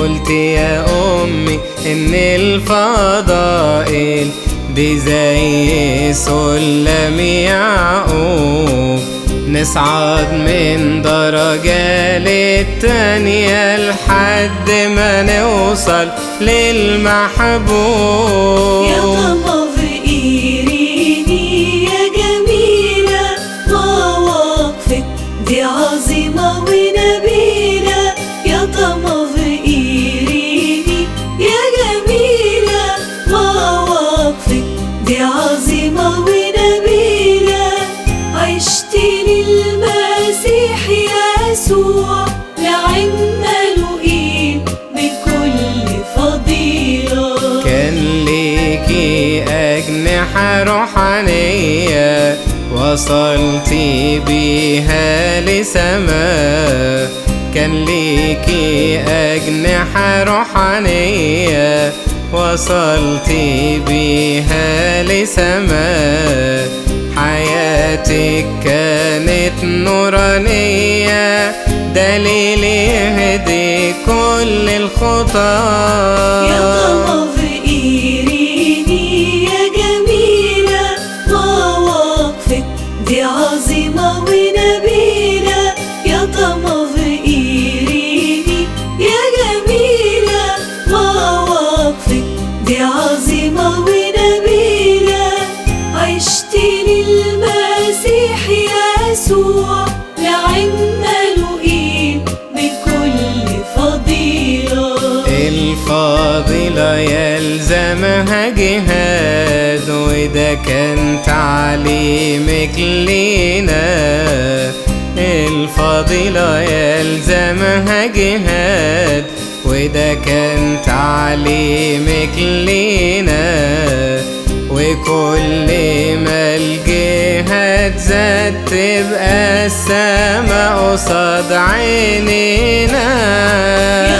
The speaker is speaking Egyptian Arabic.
قلت يا أمي إن الفضائل دي زي سلم يعقوب نصعد من درجة للتانية لحد ما نوصل للمحبوب يا قمر إيريني يا جميلة مواقفك دي عظيمة ونبيلة يا قمر إيريني يا جميلة مواقفك دي عظيمة ونبيلة عشت للمسيح يسوع لعمانوئيل بكل فضيلة كان ليكي أجنحة روحانية وصلتي بيها لسما كان ليكي أجنحة روحانية وصلتي بيها لسما حياتك كانت نورانية دليل يهدي كل الخطى يا قمر إيريني يا جميلة مواقفك دي عظيمة ونبيلة يا قمر إيريني يا جميلة مواقفك دي عظيمة ونبيلة عشت للمسيح يسوع لعمانوئيل بكل فضيلة الفاضلة يلزمها جهاد وده كان تعليمك لينا الفاضلة يلزمها جهاد وده كان تعليمك لينا وكل ما الجهاد زاد تبقى السما قصاد عينينا